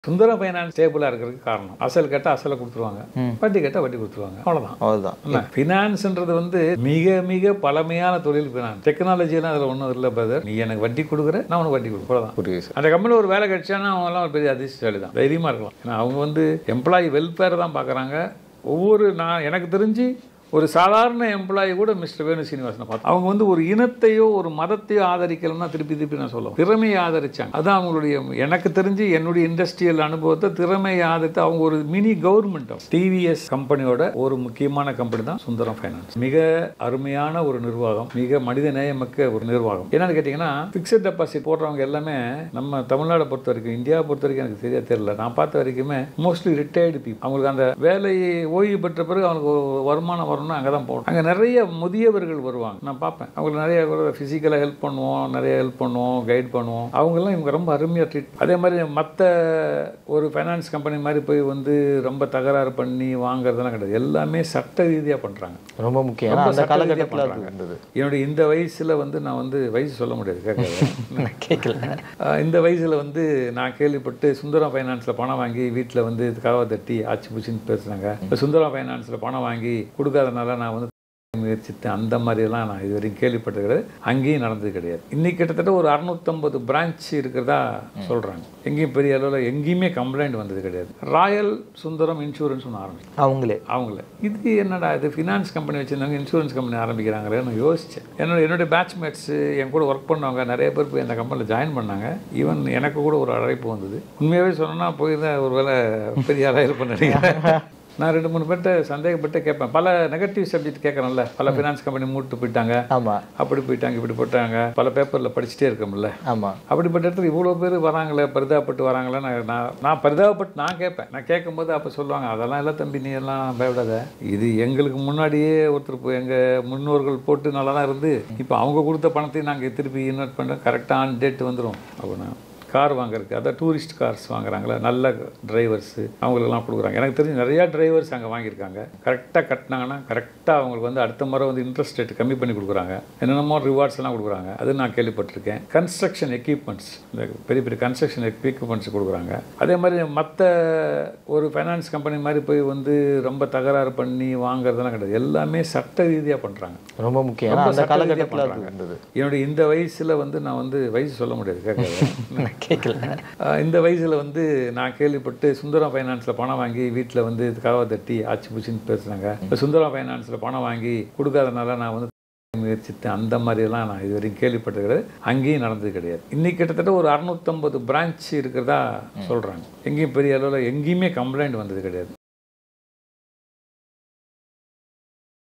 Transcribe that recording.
சுந்தர finance ஸ்டேபிளாக இருக்கிறதுக்கு காரணம் அசல் கேட்டால் அசலை கொடுத்துருவாங்க வட்டி கேட்டால் வட்டி கொடுத்துருவாங்க அவ்வளோதான் அவ்வளோதான் இல்லை ஃபினான்ஸ்ன்றது வந்து மிக மிக பழமையான தொழில் ஃபினான்ஸ் டெக்னாலஜிலாம் அதில் ஒன்றும் இல்லை பிரதர் நீ எனக்கு வட்டி கொடுக்குற நான் உனக்கு வட்டி கொடுக்குறேன் அவ்வளோதான் புரியுது சார் அந்த கம்பெனியில் ஒரு வேலை கிடைச்சானா அவங்கெல்லாம் ஒரு பெரிய அதிர்ஷ்டசாலி தான் தைரியமாக இருக்கலாம் ஏன்னா அவங்க வந்து எம்ப்ளாயி வெல்ஃபேர் தான் பார்க்குறாங்க ஒவ்வொரு நான் எனக்கு தெரிஞ்சு ஒரு சாதாரண எம்ப்ளாயி கூட மிஸ்டர் வேணு சீனிவாசனை பார்த்து அவங்க வந்து ஒரு இனத்தையோ ஒரு மதத்தையோ ஆதரிக்கலன்னா திருப்பி திருப்பி நான் சொல்லுவேன் திறமையை ஆதரிச்சாங்க அதான் அவங்களுடைய எனக்கு தெரிஞ்சு என்னுடைய இண்டஸ்ட்ரியல் அனுபவத்தை திறமையை ஆதரித்து அவங்க ஒரு மினி கவர்மெண்ட் டிவிஎஸ் கம்பெனியோட ஒரு முக்கியமான கம்பெனி தான் சுந்தரம் ஃபைனான்ஸ் மிக அருமையான ஒரு நிர்வாகம் மிக மனித நேயமிக்க ஒரு நிர்வாகம் என்னன்னு கேட்டிங்கன்னா ஃபிக்ஸட் டெபாசிட் போடுறவங்க எல்லாமே நம்ம தமிழ்நாடை பொறுத்த வரைக்கும் இந்தியாவை பொறுத்த வரைக்கும் எனக்கு சரியா தெரியல நான் பார்த்த வரைக்குமே மோஸ்ட்லி ரிட்டையர்டு பீப்புள் அவங்களுக்கு அந்த வேலையை ஓய்வு பெற்ற பிறகு அவங்களுக்கு ஒரு வருமானம் வரணும்னா அங்கே தான் போகணும் அங்கே நிறைய முதியவர்கள் வருவாங்க நான் பார்ப்பேன் அவங்களுக்கு நிறைய ஃபிசிக்கலாக ஹெல்ப் பண்ணுவோம் நிறைய ஹெல்ப் பண்ணுவோம் கைட் பண்ணுவோம் அவங்கெல்லாம் இவங்க ரொம்ப அருமையாக ட்ரீட் அதே மாதிரி மற்ற ஒரு ஃபைனான்ஸ் கம்பெனி மாதிரி போய் வந்து ரொம்ப தகராறு பண்ணி வாங்குறதெல்லாம் கிடையாது எல்லாமே சட்ட ரீதியாக பண்ணுறாங்க ரொம்ப முக்கியம் ஏன்னா ரொம்ப அந்த சட்ட ரீதியா காலகட்டத்தில் அது பண்றாங்க. இருந்தது என்னுடைய இந்த வயசில் வந்து நான் வந்து வயசு சொல்ல முடியாது கேட்கறது கேட்கல ஆஹ் இந்த வயசில் வந்து நான் கேள்விப்பட்டு சுந்தரம் ஃபைனான்ஸில் பணம் வாங்கி வீட்டில் வந்து கதவை தட்டி ஆச்சு பூச்சின்னு பேசுனாங்க இந்த சுந்தரம் ஃபைனான்ஸில் பணம் வாங்கி கொடுக்காதனால நான் வந்து முயற்சித்தேன் அந்த மாதிரியெல்லாம் நான் இது வரைக்கும் கேள்விப்பட்டது கிடையாது அங்கேயும் நடந்தது கிடையாது இன்னைக்கு கிட்டத்தட்ட ஒரு அறுநூத்தம்பது பிரான்ச் இருக்கிறதா சொல்கிறாங்க எங்கேயும் பெரிய அளவில் எங்கேயுமே கம்ப்ளைண்ட் வந்தது கிடையாது ராயல் சுந்தரம் இன்சூரன்ஸ் ஒன்று ஆரம்பிச்சு அவங்களே அவங்கள இது என்னடா இது ஃபினான்ஸ் கம்பெனி வச்சுருந்தாங்க இன்சூரன்ஸ் கம்பெனி ஆரம்பிக்கிறாங்களேன்னு யோசித்தேன் என்னோட என்னுடைய பேட்ச்மேட்ஸு என் கூட ஒர்க் பண்ணவங்க நிறைய பேர் போய் அந்த கம்பெனியில் ஜாயின் பண்ணாங்க ஈவன் எனக்கு கூட ஒரு அழைப்பு வந்தது உண்மையாகவே சொன்னோன்னா போயிருந்தேன் ஒரு வேளை பெரிய ஆளாக இருப்பேன் நினைக்கிறேன் நான் ரெண்டு மூணு பேர்கிட்ட சந்தேகப்பட்டு கேட்பேன் பல நெகட்டிவ் சப்ஜெக்ட் கேட்குறேன்ல பல ஃபினான்ஸ் கம்பெனி மூட்டு போயிட்டாங்க ஆமா அப்படி போயிட்டாங்க இப்படி போட்டாங்க பல பேப்பரில் படிச்சுட்டே இருக்கோம்ல ஆமா அப்படிப்பட்ட இடத்துல இவ்வளோ பேர் வராங்களே பரிதாபப்பட்டு வராங்களே நான் நான் நான் பரிதாபப்பட்டு நான் கேட்பேன் நான் கேட்கும்போது அப்போ சொல்லுவாங்க அதெல்லாம் இல்லை தம்பி நீ எல்லாம் பயப்படாத இது எங்களுக்கு முன்னாடியே ஒருத்தர் போய் எங்கள் முன்னோர்கள் போட்டு நல்லா தான் இருந்து இப்போ அவங்க கொடுத்த பணத்தையும் நாங்கள் திருப்பி இன்வெஸ்ட் பண்ணுறோம் கரெக்டாக ஆன் டேட் வந்துடும் அப்படின்னா கார் வாங்குறதுக்கு அதான் டூரிஸ்ட் கார்ஸ் வாங்குறாங்களே நல்ல டிரைவர்ஸு அவங்களுக்கெல்லாம் கொடுக்குறாங்க எனக்கு தெரிஞ்சு நிறையா டிரைவர்ஸ் அங்கே வாங்கியிருக்காங்க கரெக்டாக கட்டினாங்கன்னா கரெக்டாக அவங்களுக்கு வந்து அடுத்த முறை வந்து இன்ட்ரெஸ்ட் ரேட் கம்மி பண்ணி கொடுக்குறாங்க என்னென்னமோ ரிவார்ட்ஸ் எல்லாம் கொடுக்குறாங்க அது நான் கேள்விப்பட்டிருக்கேன் கன்ஸ்ட்ரக்ஷன் எக்யூப்மெண்ட்ஸ் இந்த பெரிய பெரிய கன்ஸ்ட்ரக்ஷன் எக்யூப்மெண்ட்ஸ் கொடுக்குறாங்க அதே மாதிரி மற்ற ஒரு ஃபைனான்ஸ் கம்பெனி மாதிரி போய் வந்து ரொம்ப தகராறு பண்ணி வாங்குறதெல்லாம் கிடையாது எல்லாமே சட்ட ரீதியாக பண்ணுறாங்க ரொம்ப முக்கியம் ஏன்னா ரொம்ப அந்த சட்ட ரீதியா காலகட்டத்தில் அது பண்றாங்க. இருந்தது என்னுடைய இந்த வயசில் வந்து நான் வந்து வயசு சொல்ல முடியாது கேட்கறது கேட்கல ஆஹ் இந்த வயசில் வந்து நான் கேள்விப்பட்டு சுந்தரம் ஃபைனான்ஸில் பணம் வாங்கி வீட்டில் வந்து கதவை தட்டி ஆச்சு பூச்சின்னு பேசுனாங்க இந்த சுந்தரம் ஃபைனான்ஸில் பணம் வாங்கி கொடுக்காதனால நான் வந்து முயற்சித்தேன் அந்த மாதிரியெல்லாம் நான் இது வரைக்கும் கேள்விப்பட்டது கிடையாது அங்கேயும் நடந்தது கிடையாது இன்னைக்கு கிட்டத்தட்ட ஒரு அறுநூத்தம்பது பிரான்ச் இருக்கிறதா சொல்கிறாங்க எங்கேயும் பெரிய அளவில் எங்கேயுமே கம்ப்ளைண்ட் வந்தது கிடையாது